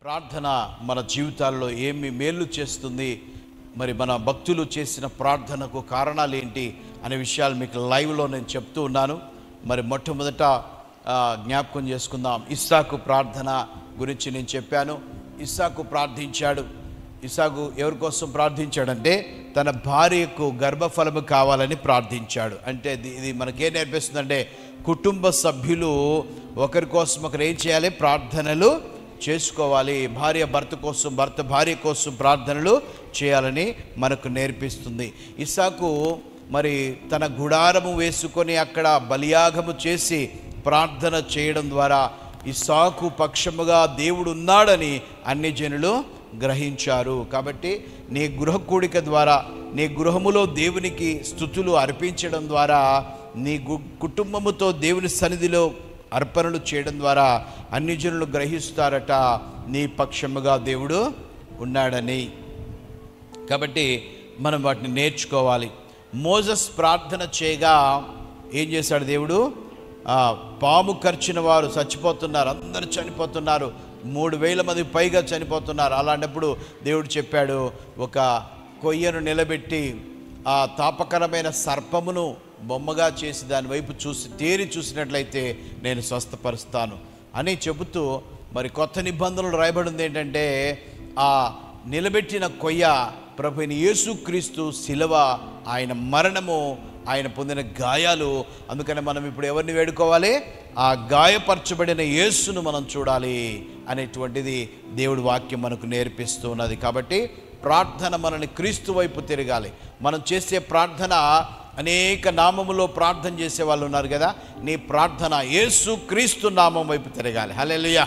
ప్రార్థన మన జీవితాల్లో ఏమి మేలు చేస్తుంది మరి మన భక్తులు చేసిన ప్రార్థనకు కారణాలు ఏంటి అనే విషయాలు మీకు లైవ్లో నేను చెప్తూ ఉన్నాను మరి మొట్టమొదట ఆ, జ్ఞాపకం చేసుకుందాం ఇస్సాకు ప్రార్థన గురించి నేను చెప్పాను ఇస్సాకు ప్రార్థించాడు ఇసాకు ఎవరి కోసం ప్రార్థించాడంటే తన భార్యకు గర్భఫలము కావాలని ప్రార్థించాడు అంటే ఇది ఇది మనకేం నేర్పిస్తుందంటే కుటుంబ సభ్యులు ఒకరి కోసం ఒకరు ఏం చేయాలి ప్రార్థనలు చేసుకోవాలి భార్య భర్త కోసం భర్త భార్య కోసం ప్రార్థనలు చేయాలని మనకు నేర్పిస్తుంది ఇసాకు మరి తన గుడారము వేసుకొని అక్కడ బలియాగము చేసి ప్రార్థన చేయడం ద్వారా ఇసాకు పక్షముగా దేవుడు ఉన్నాడని అన్ని జనులు గ్రహించారు కాబట్టి నీ గృహ కూడిక ద్వారా నీ గృహములో దేవునికి స్థుతులు అర్పించడం ద్వారా నీ గు- కుటుంబముతో దేవుని సన్నిధిలో అర్పణలు చేయడం ద్వారా అన్ని జనులు గ్రహిస్తారట నీ పక్షముగా దేవుడు ఉన్నాడని కాబట్టి మనం వాటిని నేర్చుకోవాలి మోజస్ ప్రార్థన చేయగా ఏం చేశాడు దేవుడు ఆ, పాము ఖర్చిన వారు చచ్చిపోతున్నారు అందరూ చనిపోతున్నారు మూడు వేల మంది పైగా చనిపోతున్నారు అలాంటప్పుడు దేవుడు చెప్పాడు ఒక కొయ్యను నిలబెట్టి ఆ తాపకరమైన సర్పమును బొమ్మగా చేసి దాని వైపు చూసి తేరి చూసినట్లయితే నేను స్వస్థపరుస్తాను అని చెబుతూ మరి కొత్త నిబంధనలు రాయబడింది ఏంటంటే ఆ నిలబెట్టిన కొయ్య ప్రభుని యేసుక్రీస్తు శిలవ ఆయన మరణము ఆయన పొందిన గాయాలు అందుకని మనం ఇప్పుడు ఎవరిని వేడుకోవాలి ఆ గాయపరచబడిన యేసును మనం చూడాలి అనేటువంటిది దేవుడి వాక్యం మనకు నేర్పిస్తూ ఉన్నది కాబట్టి ప్రార్థన మనల్ని క్రీస్తు వైపు తిరగాలి మనం చేసే ప్రార్థన అనేక నామములో ప్రార్థన చేసే వాళ్ళు ఉన్నారు కదా నీ ప్రార్థన యేసు క్రీస్తు నామం వైపు తిరగాలి హల్లెలూయా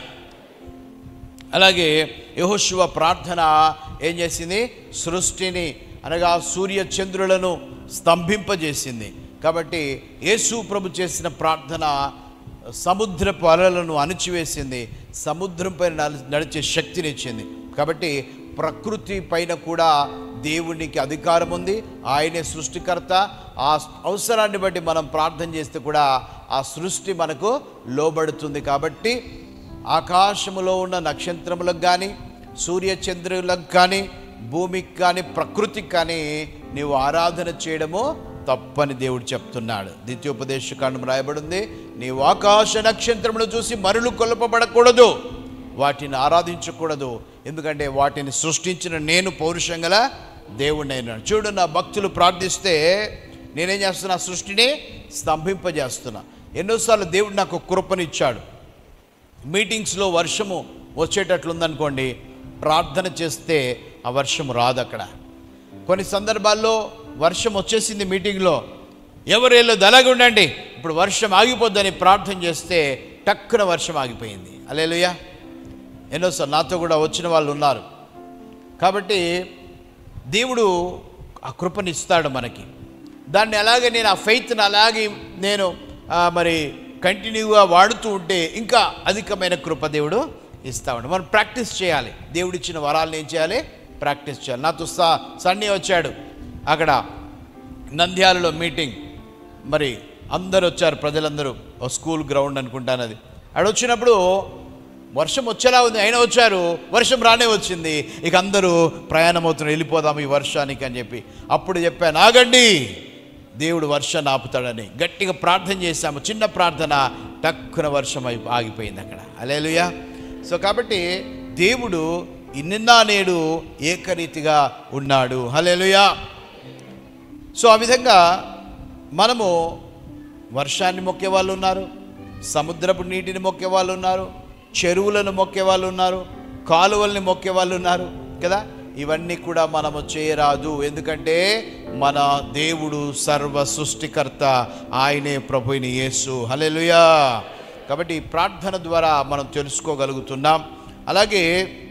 అలాగే యెహోషువ ప్రార్థన ఏం చేసింది సృష్టిని అనగా సూర్య చంద్రులను స్తంభింపజేసింది కాబట్టి యేసు ప్రభు చేసిన ప్రార్థన సముద్రపు అలలను అణిచివేసింది సముద్రం పైన నడ- నడిచే శక్తినిచ్చింది కాబట్టి ప్రకృతి పైన కూడా దేవునికి అధికారం ఉంది ఆయనే సృష్టికర్త ఆ అవసరాన్ని బట్టి మనం ప్రార్థన చేస్తే కూడా ఆ సృష్టి మనకు లోబడుతుంది కాబట్టి ఆకాశములో ఉన్న నక్షత్రములకు కానీ సూర్యచంద్రులకు కానీ భూమికి కానీ ప్రకృతికి కానీ నీవు ఆరాధన చేయడము తప్పని దేవుడు చెప్తున్నాడు ద్వితీయోపదేశకాండం రాయబడింది నీవు ఆకాశ నక్షత్రములు చూసి మరులు కొలపబడకూడదు వాటిని ఆరాధించకూడదు ఎందుకంటే వాటిని సృష్టించిన నేను పౌరుషం గల దేవుడినైనాను చూడు నా భక్తులు ప్రార్థిస్తే నేనేం చేస్తున్నా సృష్టిని స్తంభింపజేస్తున్నా ఎన్నోసార్లు దేవుడు నాకు కృపనిచ్చాడు మీటింగ్స్లో వర్షము వచ్చేటట్లుందనుకోండి ప్రార్థన చేస్తే ఆ వర్షం రాదు అక్కడ కొన్ని సందర్భాల్లో వర్షం వచ్చేసింది మీటింగ్లో ఎవరు వెళ్ళదు అలాగే ఉండండి ఇప్పుడు వర్షం ఆగిపోద్దని ప్రార్థన చేస్తే టక్కున వర్షం ఆగిపోయింది అలేలుయా ఎన్నోసార్లు నాతో కూడా వచ్చిన వాళ్ళు ఉన్నారు కాబట్టి దేవుడు ఆ కృపనిస్తాడు మనకి దాన్ని అలాగే నేను ఆ ఫెయిత్ని అలాగే నేను ఆ, మరి కంటిన్యూగా వాడుతూ ఉంటే ఇంకా అధికమైన కృప దేవుడు ఇస్తాడు మనం ప్రాక్టీస్ చేయాలి దేవుడిచ్చిన వరాలను ఏం చేయాలి ప్రాక్టీస్ చేయాలి నాతో సా సన్నీ వచ్చాడు అక్కడ నంద్యాలలో మీటింగ్ మరి అందరు వచ్చారు ప్రజలందరూ ఓ స్కూల్ గ్రౌండ్ అనుకుంటాను అది ఆడ వచ్చినప్పుడు వర్షం వచ్చేలా ఉంది అయినా వచ్చారు వర్షం రానే వచ్చింది ఇక అందరూ ప్రయాణం అవుతున్నారు వెళ్ళిపోదాం ఈ వర్షానికి అని చెప్పి అప్పుడు చెప్పాను ఆగండి దేవుడు వర్షాన్ని ఆపుతాడని గట్టిగా ప్రార్థన చేశాము చిన్న ప్రార్థన టక్కున వర్షం అయి ఆగిపోయింది అక్కడ అలేలుయా సో కాబట్టి దేవుడు నిన్న నేడు ఏకరీతిగా ఉన్నాడు హలేలుయా సో ఆ విధంగా మనము వర్షాన్ని మొక్కే వాళ్ళు ఉన్నారు సముద్రపు నీటిని మొక్కే వాళ్ళు ఉన్నారు చెరువులను మొక్కే వాళ్ళు ఉన్నారు కాలువల్ని మొక్కే వాళ్ళు ఉన్నారు కదా ఇవన్నీ కూడా మనము చేయరాదు ఎందుకంటే మన దేవుడు సర్వ సృష్టికర్త ఆయనే ప్రభుని యేసు హల్లెలూయా కాబట్టి ఈ ప్రార్థన ద్వారా మనం తెలుసుకోగలుగుతున్నాం అలాగే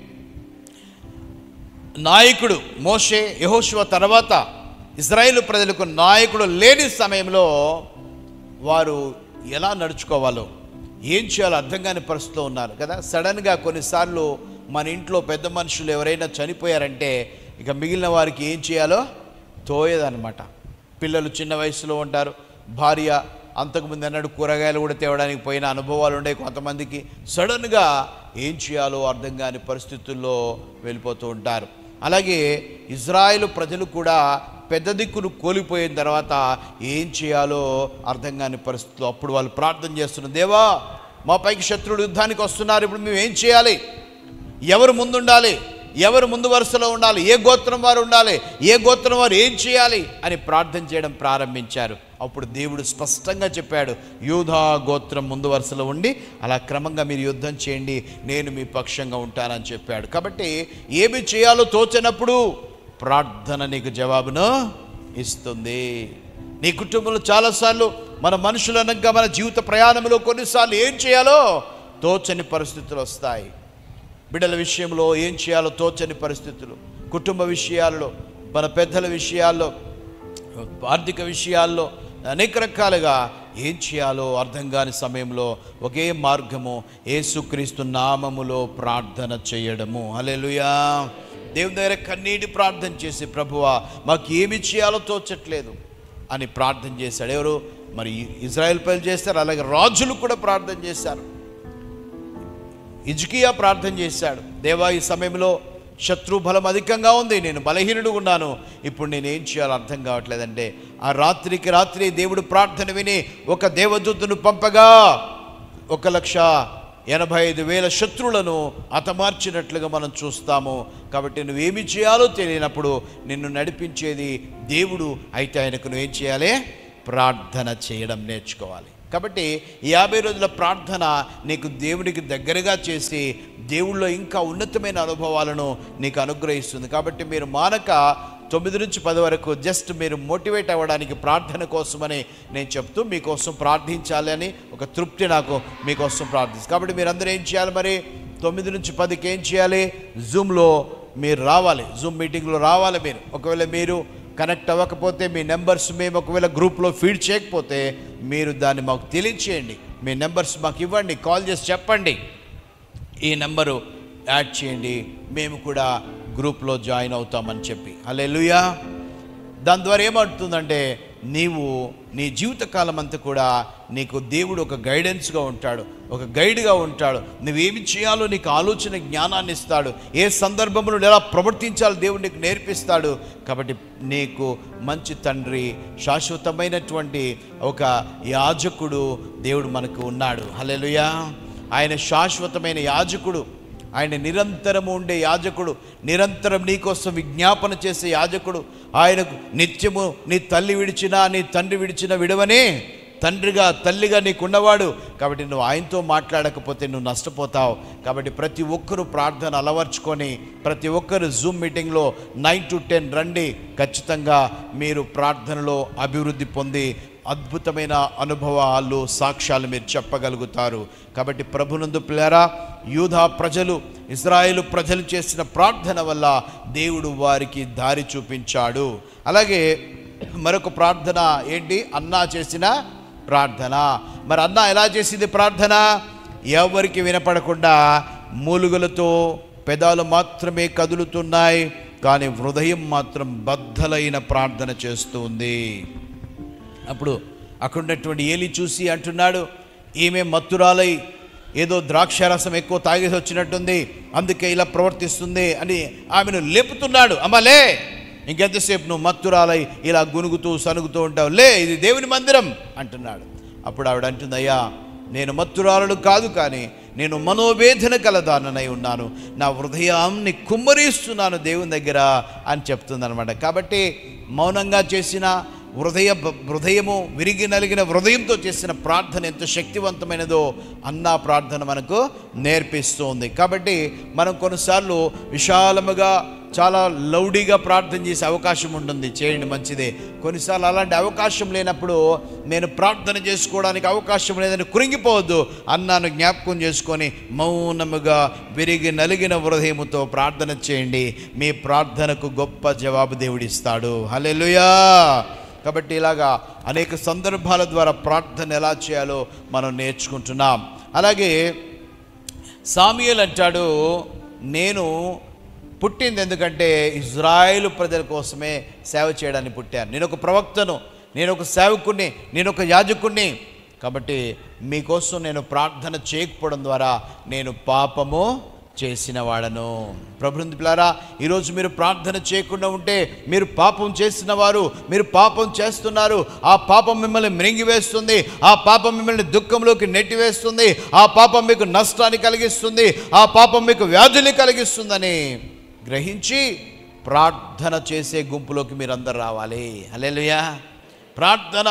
నాయకుడు మోషే యెహోషువ తర్వాత ఇజ్రాయేలు ప్రజలకు నాయకుడు లేని సమయంలో వారు ఎలా నడుచుకోవాలో ఏం చేయాలో అర్థం కాని పరిస్థితిలో ఉన్నారు కదా సడన్గా కొన్నిసార్లు మన ఇంట్లో పెద్ద మనుషులు ఎవరైనా చనిపోయారంటే ఇక మిగిలిన వారికి ఏం చేయాలో తోయదనమాట పిల్లలు చిన్న వయసులో ఉంటారు భార్య అంతకుముందు అన్నాడు కూరగాయలు కూడా తేవడానికి పోయిన అనుభవాలు ఉండే కొంతమందికి సడన్గా ఏం చేయాలో అర్థం కాని పరిస్థితుల్లో వెళ్ళిపోతూ ఉంటారు అలాగే ఇజ్రాయెల్ ప్రజలు కూడా పెద్ద దిక్కును కోల్పోయిన తర్వాత ఏం చేయాలో అర్థం కాని పరిస్థితుల్లో అప్పుడు వాళ్ళు ప్రార్థన చేస్తున్నారు దేవా మా పైకి శత్రువులు యుద్ధానికి వస్తున్నారు ఇప్పుడు మేము ఏం చేయాలి ఎవరు ముందుండాలి ఎవరు ముందు వరుసలో ఉండాలి ఏ గోత్రం వారు ఉండాలి ఏ గోత్రం వారు ఏం చేయాలి అని ప్రార్థన చేయడం ప్రారంభించారు అప్పుడు దేవుడు స్పష్టంగా చెప్పాడు యూధా గోత్రం ముందు వరుసలో ఉండి అలా క్రమంగా మీరు యుద్ధం చేయండి నేను మీ పక్షంగా ఉంటానని చెప్పాడు కాబట్టి ఏమి చేయాలో తోచనప్పుడు ప్రార్థన నీకు జవాబును ఇస్తుంది నీ కుటుంబంలో చాలాసార్లు మన మనుషులనగా మన జీవిత ప్రయాణంలో కొన్నిసార్లు ఏం చేయాలో తోచని పరిస్థితులు వస్తాయి బిడ్డల విషయంలో ఏం చేయాలో తోచని పరిస్థితులు కుటుంబ విషయాల్లో మన పెద్దల విషయాల్లో ఆర్థిక విషయాల్లో అనేక రకాలుగా ఏం చేయాలో అర్థం కాని సమయంలో ఒకే మార్గము యేసుక్రీస్తు నామములో ప్రార్థన చేయడము హల్లెలూయా దేవుని దగ్గర కన్నీటి ప్రార్థన చేసి ప్రభువా మాకు ఏమి చేయాలో తోచట్లేదు అని ప్రార్థన చేశాడు ఎవరు మరి ఇజ్రాయెల్ ప్రజలు చేస్తారు అలాగే రాజులు కూడా ప్రార్థన చేశారు ఇజ్కియా ప్రార్థన చేశాడు దేవా ఈ సమయంలో శత్రు బలం అధికంగా ఉంది నేను బలహీనుడు ఉన్నాను ఇప్పుడు నేను ఏం చేయాలో అర్థం కావట్లేదంటే ఆ రాత్రికి రాత్రి దేవుడు ప్రార్థన విని ఒక దేవదూతను పంపగా ఒక లక్ష ఎనభై ఐదు వేల శత్రువులను హతమార్చినట్లుగా మనం చూస్తాము కాబట్టి నువ్వేమి చేయాలో తెలియనప్పుడు నిన్ను నడిపించేది దేవుడు అయితే ఆయనకు నువ్వేం చేయాలి ప్రార్థన చేయడం నేర్చుకోవాలి కాబట్టి ఈ యాభై రోజుల ప్రార్థన నీకు దేవునికి దగ్గరగా చేసి దేవుళ్ళో ఇంకా ఉన్నతమైన అనుభవాలను నీకు అనుగ్రహిస్తుంది కాబట్టి మీరు మానక తొమ్మిది నుంచి పది వరకు జస్ట్ మీరు మోటివేట్ అవ్వడానికి ప్రార్థన కోసమని నేను చెప్తూ మీకోసం ప్రార్థించాలి అని ఒక తృప్తి నాకు మీకోసం ప్రార్థిస్తుంది కాబట్టి మీరందరూ ఏం చేయాలి మరి తొమ్మిది నుంచి పదికి ఏం చేయాలి జూమ్లో మీరు రావాలి జూమ్ మీటింగ్లో రావాలి మీరు ఒకవేళ మీరు కనెక్ట్ అవ్వకపోతే మీ నెంబర్స్ మేము ఒకవేళ గ్రూప్లో ఫీడ్ చేయకపోతే మీరు దాన్ని మాకు తెలియచేయండి మీ నెంబర్స్ మాకు ఇవ్వండి కాల్ చేసి చెప్పండి ఈ నెంబరు యాడ్ చేయండి మేము కూడా గ్రూప్లో జాయిన్ అవుతామని చెప్పి అలెలుయా దాని ద్వారా ఏమవుతుందంటే నీవు నీ జీవితకాలం అంతా కూడా నీకు దేవుడు ఒక గైడెన్స్గా ఉంటాడు ఒక గైడ్గా ఉంటాడు నువ్వేమి చేయాలో నీకు ఆలోచన జ్ఞానాన్ని ఇస్తాడు ఏ సందర్భంలో ఎలా ప్రవర్తించాలో దేవుడు నీకు నేర్పిస్తాడు కాబట్టి నీకు మంచి తండ్రి శాశ్వతమైనటువంటి ఒక యాజకుడు దేవుడు మనకు ఉన్నాడు హల్లెలూయా ఆయన శాశ్వతమైన యాజకుడు ఆయన నిరంతరము ఉండే యాజకుడు నిరంతరం నీకోసం విజ్ఞాపన చేసే యాజకుడు ఆయనకు నిత్యము నీ తల్లి విడిచినా నీ తండ్రి విడిచినా విడవనే తండ్రిగా తల్లిగా నీకున్నవాడు కాబట్టి నువ్వు ఆయనతో మాట్లాడకపోతే నువ్వు నష్టపోతావు కాబట్టి ప్రతి ఒక్కరూ ప్రార్థన అలవర్చుకొని ప్రతి ఒక్కరు జూమ్ మీటింగ్లో నైన్ టు టెన్ రండి ఖచ్చితంగా మీరు ప్రార్థనలో అభివృద్ధి పొంది అద్భుతమైన అనుభవాలు సాక్ష్యాలు మీరు చెప్పగలుగుతారు కాబట్టి ప్రభునందు పిల్లరా యూధా ప్రజలు ఇజ్రాయేలు ప్రజలు చేసిన ప్రార్థన వల్ల దేవుడు వారికి దారి చూపించాడు అలాగే మరొక ప్రార్థన ఏంటి అన్నా చేసిన ప్రార్థన మరి అన్న ఎలా చేసింది ప్రార్థన ఎవరికి వినపడకుండా మూలుగులతో పెదాలు మాత్రమే కదులుతున్నాయి కానీ హృదయం మాత్రం బద్దలైన ప్రార్థన చేస్తుంది అప్పుడు అక్కడ ఉన్నటువంటి ఏలి చూసి అంటున్నాడు ఈమె మత్తురాలై ఏదో ద్రాక్షారసం ఎక్కువ తాగేసి వచ్చినట్టుంది అందుకే ఇలా ప్రవర్తిస్తుంది అని ఆమెను లేపుతున్నాడు అమ్మలే ఇంకెంతసేపు నువ్వు మత్తురాలై ఇలా గునుగుతూ సనుగుతూ ఉంటావు లే ఇది దేవుని మందిరం అంటున్నాడు అప్పుడు ఆవిడ అంటుంది అయ్యా నేను మత్తురాలను కాదు కానీ నేను మనోవేదన కలదాననై ఉన్నాను నా హృదయాన్ని కుమ్మరిస్తున్నాను దేవుని దగ్గర అని చెప్తుందనమాట కాబట్టి మౌనంగా చేసిన హృదయ హృదయము విరిగి నలిగిన హృదయంతో చేసిన ప్రార్థన ఎంత శక్తివంతమైనదో అన్న ప్రార్థన మనకు నేర్పిస్తుంది కాబట్టి మనం కొన్నిసార్లు విశాలముగా చాలా లౌడీగా ప్రార్థన చేసే అవకాశం ఉంటుంది చేయండి మంచిదే కొన్నిసార్లు అలాంటి అవకాశం లేనప్పుడు నేను ప్రార్థన చేసుకోవడానికి అవకాశం లేదని కురింగిపోవద్దు అన్నాను జ్ఞాపకం చేసుకొని మౌనముగా విరిగి నలిగిన హృదయముతో ప్రార్థన చేయండి మీ ప్రార్థనకు గొప్ప జవాబు దేవుడిస్తాడు హల్లెలూయా కాబట్టి ఇలాగా అనేక సందర్భాల ద్వారా ప్రార్థన ఎలా చేయాలో మనం నేర్చుకుంటున్నాం అలాగే సామియల్ అంటాడు నేను పుట్టింది ఎందుకంటే ఇజ్రాయేలు ప్రజల కోసమే సేవ చేయడానికి పుట్టాను నేను ఒక ప్రవక్తను నేను ఒక సేవకుణ్ణి నేను ఒక యాజకుణ్ణి కాబట్టి మీకోసం నేను ప్రార్థన చేయకపోవడం ద్వారా నేను పాపము చేసిన వాడను ప్రభుత్వ పిల్లారా ఈరోజు మీరు ప్రార్థన చేయకుండా ఉంటే మీరు పాపం చేసిన వారు మీరు పాపం చేస్తున్నారు ఆ పాపం మిమ్మల్ని మృంగివేస్తుంది ఆ పాపం మిమ్మల్ని దుఃఖంలోకి నెట్టివేస్తుంది ఆ పాపం మీకు నష్టాన్ని కలిగిస్తుంది ఆ పాపం మీకు వ్యాధులు కలిగిస్తుందని గ్రహించి ప్రార్థన చేసే గుంపులోకి మీరందరూ రావాలి హల్లెలూయా ప్రార్థన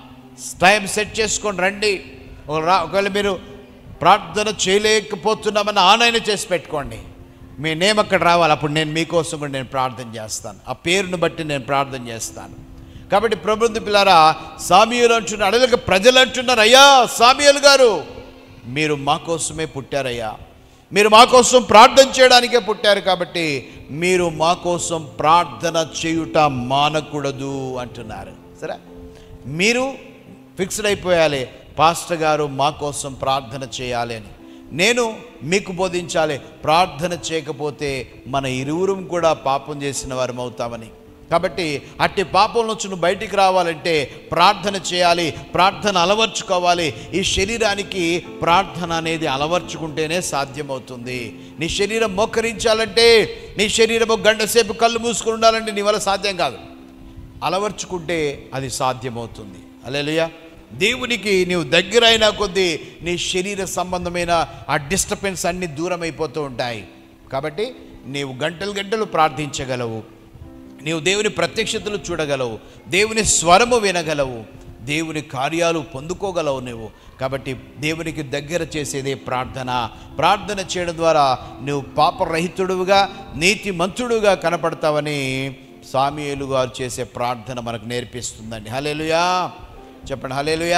టైం సెట్ చేసుకొని రండి ఒక రా- ఒకవేళ మీరు ప్రార్థన చేయలేకపోతున్నామని ఆనైనా చేసి పెట్టుకోండి మీ నేమ్ అక్కడ రావాలి అప్పుడు నేను మీకోసం కూడా నేను ప్రార్థన చేస్తాను ఆ పేరును బట్టి నేను ప్రార్థన చేస్తాను కాబట్టి ప్రభుత్వ పిల్లారా సామియులు అంటున్నారు అడగక ప్రజలు అంటున్నారు అయ్యా సామియులు గారు మీరు మా కోసమే పుట్టారయ్యా మీరు మా కోసం ప్రార్థన చేయడానికే పుట్టారు కాబట్టి మీరు మా కోసం ప్రార్థన చేయుట మానకూడదు అంటున్నారు సరే మీరు ఫిక్స్డ్ అయిపోయాలి పాస్టర్ గారు మా కోసం ప్రార్థన చేయాలి అని నేను మీకు బోధించాలి ప్రార్థన చేయకపోతే మన ఇరువురం కూడా పాపం చేసిన వారం అవుతామని కాబట్టి అట్టి పాపం నుంచి నువ్వు బయటికి రావాలంటే ప్రార్థన చేయాలి ప్రార్థన అలవర్చుకోవాలి ఈ శరీరానికి ప్రార్థన అనేది అలవర్చుకుంటేనే సాధ్యమవుతుంది నీ శరీరం మోకరించాలంటే నీ శరీరం ఒక గంట సేపు కళ్ళు మూసుకుని ఉండాలంటే నీ వల్ల సాధ్యం కాదు అలవర్చుకుంటే అది సాధ్యమవుతుంది అలేలుయా దేవునికి నీవు దగ్గరైన కొద్దీ నీ శరీర సంబంధమైన ఆ డిస్టర్బెన్స్ అన్ని దూరం అయిపోతూ ఉంటాయి కాబట్టి నీవు గంటలు గంటలు ప్రార్థించగలవు నీవు దేవుని ప్రత్యక్షతలు చూడగలవు దేవుని స్వరము వినగలవు దేవుని కార్యాలు పొందుకోగలవు నువ్వు కాబట్టి దేవునికి దగ్గర చేసేదే ప్రార్థన ప్రార్థన చేయడం ద్వారా నువ్వు పాపరహితుడుగా నీతిమంతుడుగా కనపడతావని సామియేలు గారు చేసే ప్రార్థన మనకు నేర్పిస్తుందండి హలేలుయా చెప్పండి హలేలుయా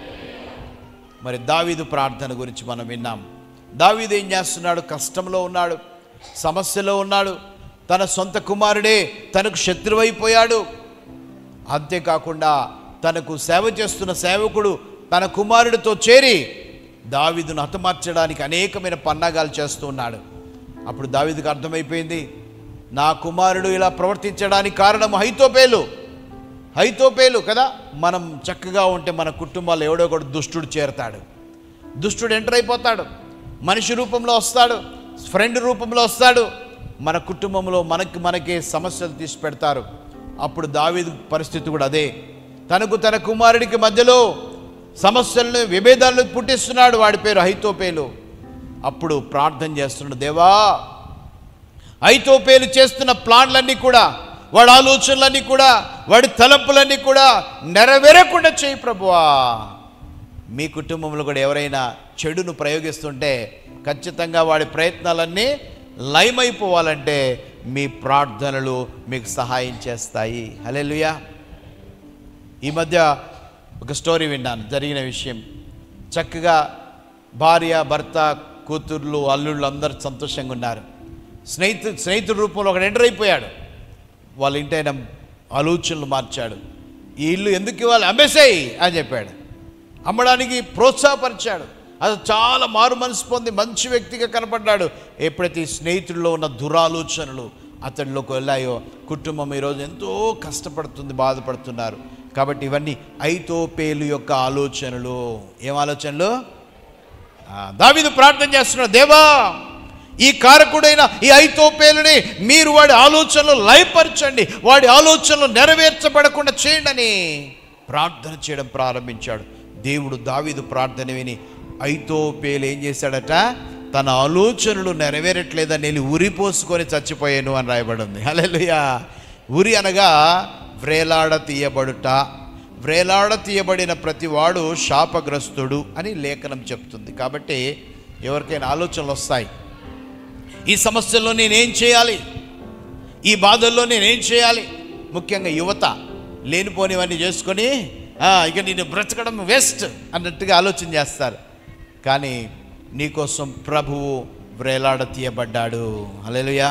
మరి దావీదు ప్రార్థన గురించి మనం విన్నాం దావీదు ఏం చేస్తున్నాడు కష్టంలో ఉన్నాడు సమస్యలో ఉన్నాడు తన సొంత కుమారుడే తనకు శత్రువైపోయాడు అంతేకాకుండా తనకు సేవ చేస్తున్న సేవకుడు తన కుమారుడితో చేరి దావీదును హతమార్చడానికి అనేకమైన పన్నాగాలు చేస్తూ ఉన్నాడు అప్పుడు దావీదుకు అర్థమైపోయింది నా కుమారుడు ఇలా ప్రవర్తించడానికి కారణం హైతోపేలు హైతోపేలు కదా మనం చక్కగా ఉంటే మన కుటుంబాల్లో ఎవడో ఒకడు దుష్టుడు చేరతాడు దుష్టుడు ఎంటర్ అయిపోతాడు మనిషి రూపంలో వస్తాడు ఫ్రెండ్ రూపంలో వస్తాడు మన కుటుంబంలో మనకి మనకే సమస్యలు తీసి పెడతారు అప్పుడు దావీదు పరిస్థితి కూడా అదే తనకు తన కుమారుడికి మధ్యలో సమస్యలను విభేదాలను పుట్టిస్తున్నాడు వాడి పేరు హైతోపేలు అప్పుడు ప్రార్థన చేస్తున్నాడు దేవా ఐతోపేలు చేస్తున్న ప్లాన్లన్నీ కూడా వాడి ఆలోచనలన్నీ కూడా వాడి తలంపులన్నీ కూడా నెరవేరకుండా చేయి ప్రభువా మీ కుటుంబంలో కూడా ఎవరైనా చెడును ప్రయోగిస్తుంటే ఖచ్చితంగా వాడి ప్రయత్నాలన్నీ లయమైపోవాలంటే మీ ప్రార్థనలు మీకు సహాయం చేస్తాయి హల్లెలూయా ఈ మధ్య ఒక స్టోరీ విన్నాను జరిగిన విషయం చక్కగా భార్య భర్త కూతుర్లు అల్లుళ్ళు అందరు సంతోషంగా ఉన్నారు స్నేహితు స్నేహితుడి రూపంలో ఒకడు ఎంటర్ అయిపోయాడు వాళ్ళ ఇంటి ఆయన ఆలోచనలు మార్చాడు ఈ ఇల్లు ఎందుకు ఇవ్వాలి అమ్మేసేయి అని చెప్పాడు అమ్మడానికి ప్రోత్సాహపరిచాడు అది చాలా మారు మనసు పొంది మంచి వ్యక్తిగా కనపడ్డాడు ఎప్పుడైతే ఈ స్నేహితుల్లో ఉన్న దురాలోచనలు అతడిలోకి వెళ్ళాయో కుటుంబం ఈరోజు ఎంతో కష్టపడుతుంది బాధపడుతున్నారు కాబట్టి ఇవన్నీ ఐతోపేలు యొక్క ఆలోచనలు ఏం ఆలోచనలు ఆ, దావీదు ప్రార్థన చేస్తున్నాడు దేవా ఈ కారకుడైన ఈ ఐతోపేలుని మీరు వాడి ఆలోచనలు లయపరచండి వాడి ఆలోచనలు నెరవేర్చబడకుండా చేయండి అని ప్రార్థన చేయడం ప్రారంభించాడు దేవుడు దావీదు ప్రార్థన విని ఐతోపేలు ఏం చేశాడట తన ఆలోచనలు నెరవేరట్లేదని వెళ్ళి ఉరి పోసుకొని చచ్చిపోయాను అని రాయబడింది హల్లెలూయా ఉరి అనగా వ్రేలాడ తీయబడుట వ్రేలాడ తీయబడిన ప్రతివాడు శాపగ్రస్తుడు అని లేఖనం చెప్తుంది కాబట్టి ఎవరికైనా ఆలోచనలు వస్తాయి ఈ సమస్యల్లో నేనేం చేయాలి ఈ బాధల్లో నేనేం చేయాలి ముఖ్యంగా యువత లేనిపోనివన్నీ చేసుకొని "ఆ, ఇక నేను బ్రతకడం వేస్ట్ అన్నట్టుగా ఆలోచన చేస్తారు కానీ నీకోసం ప్రభువు వ్రేలాడ తీయబడ్డాడు హల్లెలూయా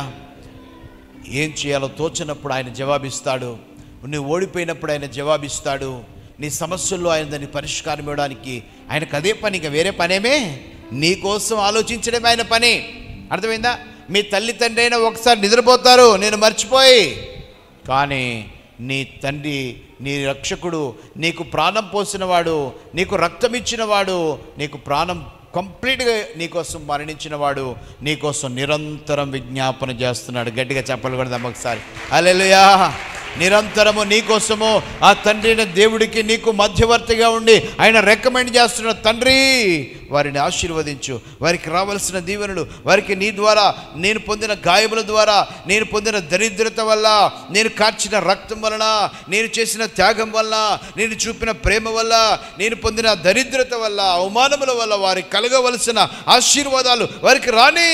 ఏం చేయాలో తోచినప్పుడు ఆయన జవాబిస్తాడు నువ్వు ఓడిపోయినప్పుడు ఆయన జవాబిస్తాడు నీ సమస్యల్లో ఆయన దాన్ని పరిష్కారం ఇవ్వడానికి ఆయనకు అదే పని ఇంకా వేరే పనేమే నీ కోసం ఆలోచించడమే ఆయన పని అర్థమైందా మీ తల్లి తండ్రి అయినా ఒకసారి నిద్రపోతారు నేను మర్చిపోయి కానీ నీ తండ్రి నీ రక్షకుడు నీకు ప్రాణం పోసినవాడు నీకు రక్తం ఇచ్చినవాడు నీకు ప్రాణం కంప్లీట్గా నీకోసం మరణించిన వాడు నీకోసం నిరంతరం విజ్ఞాపన చేస్తున్నాడు గట్టిగా చెప్పలు కూడా ఒకసారి అలెలుయా నిరంతరము నీకోసము ఆ తండ్రి అయిన దేవుడికి నీకు మధ్యవర్తిగా ఉండి ఆయన రికమెండ్ చేస్తున్న తండ్రి వారిని ఆశీర్వదించు వారికి రావాల్సిన దీవెనలు వారికి నీ ద్వారా నేను పొందిన గాయముల ద్వారా నేను పొందిన దరిద్రత వల్ల నేను కార్చిన రక్తం వలన నేను చేసిన త్యాగం వల్ల నేను చూపిన ప్రేమ వల్ల నేను పొందిన దరిద్రత వల్ల అవమానముల వల్ల వారికి కలగవలసిన ఆశీర్వాదాలు వారికి రాని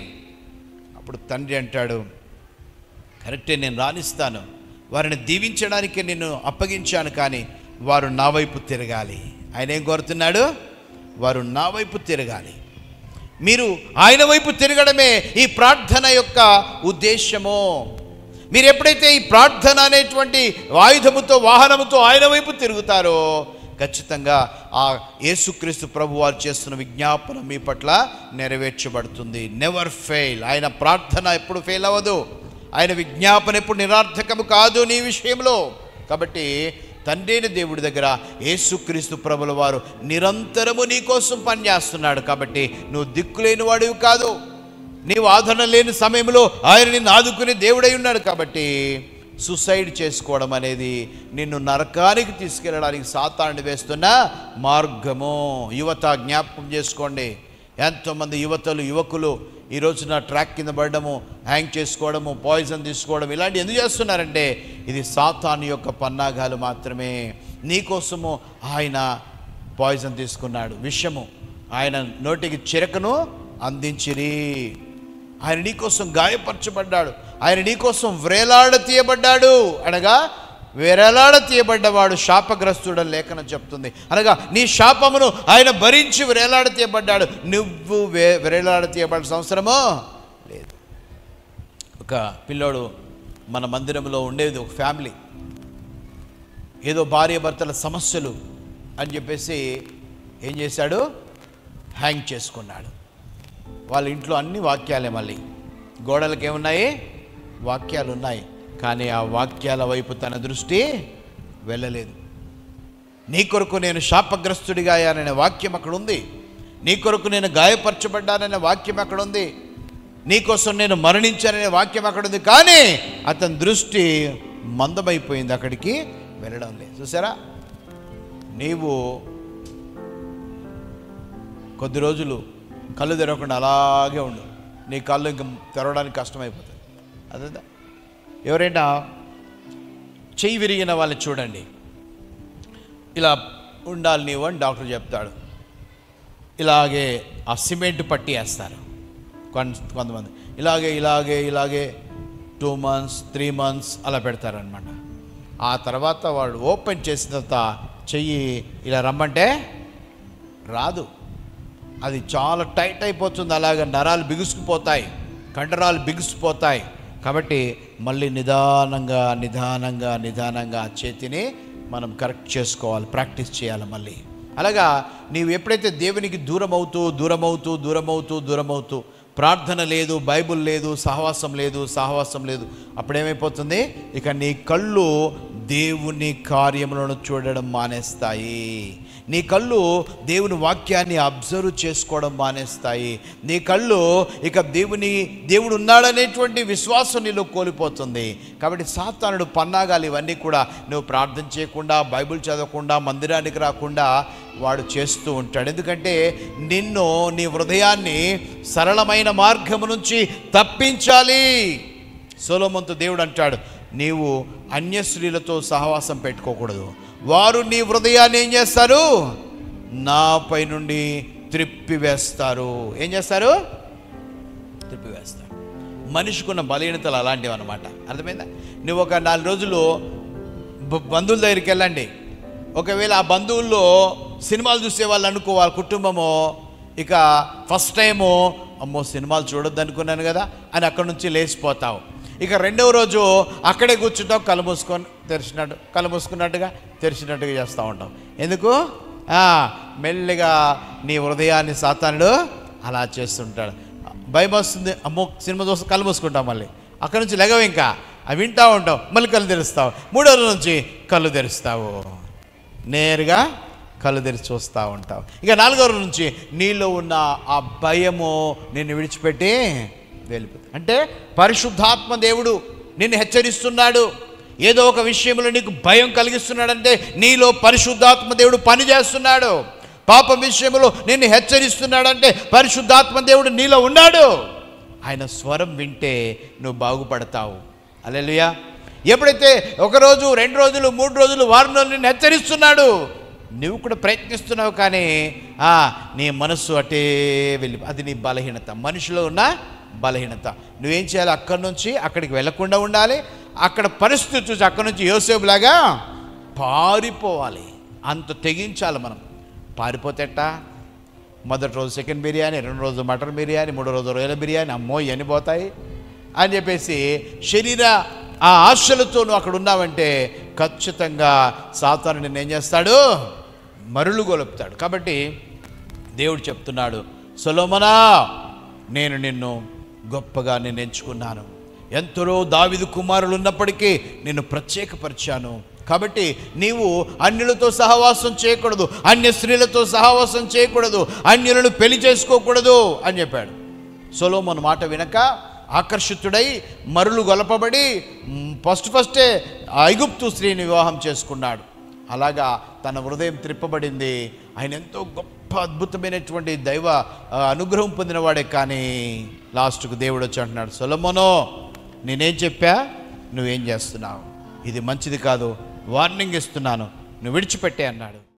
అప్పుడు తండ్రి అంటాడు కరెక్టే నేను రాణిస్తాను వారిని దీవించడానికి నేను అప్పగించాను కానీ వారు నా వైపు తిరగాలి ఆయన ఏం కోరుతున్నాడు వారు నా వైపు తిరగాలి మీరు ఆయన వైపు తిరగడమే ఈ ప్రార్థన యొక్క ఉద్దేశము మీరు ఎప్పుడైతే ఈ ప్రార్థన అనేటువంటి ఆయుధముతో వాహనముతో ఆయన వైపు తిరుగుతారో ఖచ్చితంగా ఆ యేసుక్రీస్తు ప్రభు వారు చేస్తున్న విజ్ఞాపన మీ పట్ల నెరవేర్చబడుతుంది నెవర్ ఫెయిల్ ఆయన ప్రార్థన ఎప్పుడు ఫెయిల్ అవ్వదు ఆయన విజ్ఞాపన ఎప్పుడు నిరార్థకము కాదు నీ విషయంలో కాబట్టి తండ్రిని దేవుడి దగ్గర యేసుక్రీస్తు ప్రభుల వారు నిరంతరము నీ కోసం పనిచేస్తున్నాడు కాబట్టి నువ్వు దిక్కులేని వాడివి కాదు నీవు ఆదరణ లేని సమయంలో ఆయన నిన్ను ఆదుకునే దేవుడై ఉన్నాడు కాబట్టి సుసైడ్ చేసుకోవడం అనేది నిన్ను నరకానికి తీసుకెళ్ళడానికి సాతాన్ని వేస్తున్న మార్గము యువత జ్ఞాపకం చేసుకోండి ఎంతోమంది యువతలు యువకులు ఈ రోజున ట్రాక్ కింద పడడము హ్యాంగ్ చేసుకోవడము పాయిజన్ తీసుకోవడం ఇలాంటి ఎందుకు చేస్తున్నారంటే ఇది సాతాను యొక్క పన్నాగాలు మాత్రమే నీకోసము ఆయన పాయిజన్ తీసుకున్నాడు విషము ఆయన నోటికి చిరకను అందించిరి ఆయన నీకోసం గాయపరచబడ్డాడు ఆయన నీకోసం వ్రేలాడ తీయబడ్డాడు అనగా వేరేలాడ తీయబడ్డవాడు శాపగ్రస్తుడని లేఖనం చెప్తుంది అనగా నీ శాపమును ఆయన భరించి వేలాడ తీయబడ్డాడు నువ్వు వే వేలాడ తీయబడిన సంవత్సరమో లేదు ఒక పిల్లోడు మన మందిరంలో ఉండేది ఒక ఫ్యామిలీ ఏదో భార్య భర్తల సమస్యలు అని చెప్పేసి ఏం చేశాడు హ్యాంగ్ చేసుకున్నాడు వాళ్ళ ఇంట్లో అన్ని వాక్యాలే మళ్ళీ గోడలకు ఏమున్నాయి వాక్యాలు ఉన్నాయి కానీ ఆ వాక్యాల వైపు తన దృష్టి వెళ్ళలేదు నీ కొరకు నేను శాపగ్రస్తుడిగా అయ్యాననే వాక్యం అక్కడ ఉంది నీ కొరకు నేను గాయపరచబడ్డాననే వాక్యం అక్కడ ఉంది నీకోసం నేను మరణించాననే వాక్యం అక్కడ ఉంది కానీ అతని దృష్టి మందమైపోయింది అక్కడికి వెళ్ళడం లేదు చూసారా నీవు కొద్ది రోజులు కళ్ళు తెరవకుండా అలాగే ఉండు నీ కళ్ళు ఇంక తెరవడానికి కష్టమైపోతుంది అదే ఎవరైనా చెయ్యి విరిగిన వాళ్ళని చూడండి ఇలా ఉండాలి నీవు అని డాక్టర్ చెప్తాడు ఇలాగే ఆ సిమెంట్ పట్టి వేస్తారు కొంత కొంతమంది ఇలాగే ఇలాగే ఇలాగే టూ మంత్స్ త్రీ మంత్స్ అలా పెడతారనమాట ఆ తర్వాత వాడు ఓపెన్ చేసిన తర్వాత చెయ్యి ఇలా రమ్మంటే రాదు అది చాలా టైట్ అయిపోతుంది అలాగ నరాలు బిగుసుకుపోతాయి కండరాలు బిగుసిపోతాయి కాబట్టి మళ్ళీ నిదానంగా నిదానంగా నిదానంగా ఆ చేతిని మనం కరెక్ట్ చేసుకోవాలి ప్రాక్టీస్ చేయాలి మళ్ళీ అలాగా నీవు ఎప్పుడైతే దేవునికి దూరం అవుతూ దూరం అవుతూ దూరం అవుతూ దూరం అవుతూ ప్రార్థన లేదు బైబుల్ లేదు సహవాసం లేదు సహవాసం లేదు అప్పుడేమైపోతుంది ఇక నీ కళ్ళు దేవుని కార్యములను చూడడం మానేస్తాయి నీ కళ్ళు దేవుని వాక్యాన్ని అబ్జర్వ్ చేసుకోవడం మానేస్తాయి నీ కళ్ళు ఇక దేవుని దేవుడు ఉన్నాడనేటువంటి విశ్వాసం నీలో కోల్పోతుంది కాబట్టి సాతానుడు పన్నాగాలు ఇవన్నీ కూడా నువ్వు ప్రార్థన చేయకుండా బైబిల్ చదవకుండా మందిరానికి రాకుండా వాడు చేస్తూ ఉంటాడు ఎందుకంటే నిన్ను నీ హృదయాన్ని సరళమైన మార్గము నుంచి తప్పించాలి సోలోమంతు దేవుడు అంటాడు నీవు అన్య స్త్రీలతో సహవాసం పెట్టుకోకూడదు వారు నీ హృదయాన్ని ఏం చేస్తారు నాపై నుండి త్రిప్పివేస్తారు ఏం చేస్తారు త్రిప్పివేస్తారు మనిషికున్న బలహీనతలు అలాంటివి అనమాట అర్థమైందా నువ్వు ఒక నాలుగు రోజులు బ- బంధువుల దగ్గరికి వెళ్ళండి ఒకవేళ ఆ బంధువుల్లో సినిమాలు చూసే వాళ్ళు అనుకో వాళ్ళ కుటుంబము ఇక ఫస్ట్ టైము అమ్మో సినిమాలు చూడొద్దు అనుకున్నాను కదా అని అక్కడ నుంచి లేచిపోతావు ఇక రెండవ రోజు అక్కడే కూర్చుంటావు కళ్ళు మూసుకొని తెరిచినట్టు కళ్ళు మూసుకున్నట్టుగా తెరిచినట్టుగా చేస్తూ ఉంటావు ఎందుకు ఆ, మెల్లిగా నీ హృదయాన్ని సాతానుడు అలా చేస్తుంటాడు భయం వస్తుంది అమ్మో సినిమా చూస్తే కళ్ళు మూసుకుంటాం మళ్ళీ అక్కడ నుంచి లెగవు ఇంకా అవి వింటా ఉంటావు మళ్ళీ కళ్ళు తెరుస్తావు మూడో రోజు నుంచి కళ్ళు తెరుస్తావు నేరుగా కళ్ళు తెరిచి చూస్తూ ఉంటావు ఇక నాలుగో రోజు నుంచి నీలో ఉన్న ఆ భయము నిన్ను విడిచిపెట్టి వెళ్ళిపోతుంది అంటే పరిశుద్ధాత్మ దేవుడు నిన్ను హెచ్చరిస్తున్నాడు ఏదో ఒక విషయంలో నీకు భయం కలిగిస్తున్నాడంటే నీలో పరిశుద్ధాత్మ దేవుడు పని చేస్తున్నాడు పాపం విషయంలో నిన్ను హెచ్చరిస్తున్నాడంటే పరిశుద్ధాత్మ దేవుడు నీలో ఉన్నాడు ఆయన స్వరం వింటే నువ్వు బాగుపడతావు అలెలుయా ఎప్పుడైతే ఒక రోజు రెండు రోజులు మూడు రోజులు వారం రోజులు నిన్ను హెచ్చరిస్తున్నాడు నువ్వు కూడా ప్రయత్నిస్తున్నావు కానీ ఆ, నీ మనస్సు అటే వెళ్ళి అది నీ బలహీనత మనిషిలో ఉన్న బలహీనత నువ్వేం చేయాలి అక్కడి నుంచి అక్కడికి వెళ్లకుండా ఉండాలి అక్కడ పరిస్థితి చూసి అక్కడి నుంచి యోసేపులాగా పారిపోవాలి అంత తెగించాలి మనం పారిపోతేట మొదటి రోజు చికెన్ బిర్యానీ రెండు రోజు మటన్ బిర్యానీ మూడో రోజు రొయ్యల బిర్యానీ అమ్మో ఇవన్నీ పోతాయి అని చెప్పేసి శరీర ఆ ఆశలతో నువ్వు అక్కడ ఉన్నావంటే ఖచ్చితంగా సాతాను నిన్ను ఏం చేస్తాడు మరులు గొలుపుతాడు కాబట్టి దేవుడు చెప్తున్నాడు సొలోమనా నేను నిన్ను గొప్పగా నేను ఎంచుకున్నాను ఎంతరో దావిదు కుమారులు ఉన్నప్పటికీ నిన్ను ప్రత్యేకపరిచాను కాబట్టి నీవు అన్యులతో సహవాసం చేయకూడదు అన్య స్త్రీలతో సహవాసం చేయకూడదు అన్యులను పెళ్లి చేసుకోకూడదు అని చెప్పాడు సొలోమోను మాట వినక ఆకర్షితుడై మరులు గొలపబడి మ్, ఫస్ట్ ఫస్టే ఐగుప్తు స్త్రీని వివాహం చేసుకున్నాడు అలాగా తన హృదయం త్రిప్పబడింది ఆయన ఎంతో గొప్ప అద్భుతమైనటువంటి దైవ ఆ, అనుగ్రహం పొందినవాడే కానీ లాస్ట్కు దేవుడు వచ్చి అంటున్నాడు సొలమోనో నేనేం చెప్పా నువ్వేం చేస్తున్నావు ఇది మంచిది కాదు వార్నింగ్ ఇస్తున్నాను నువ్వు విడిచిపెట్టే అన్నాడు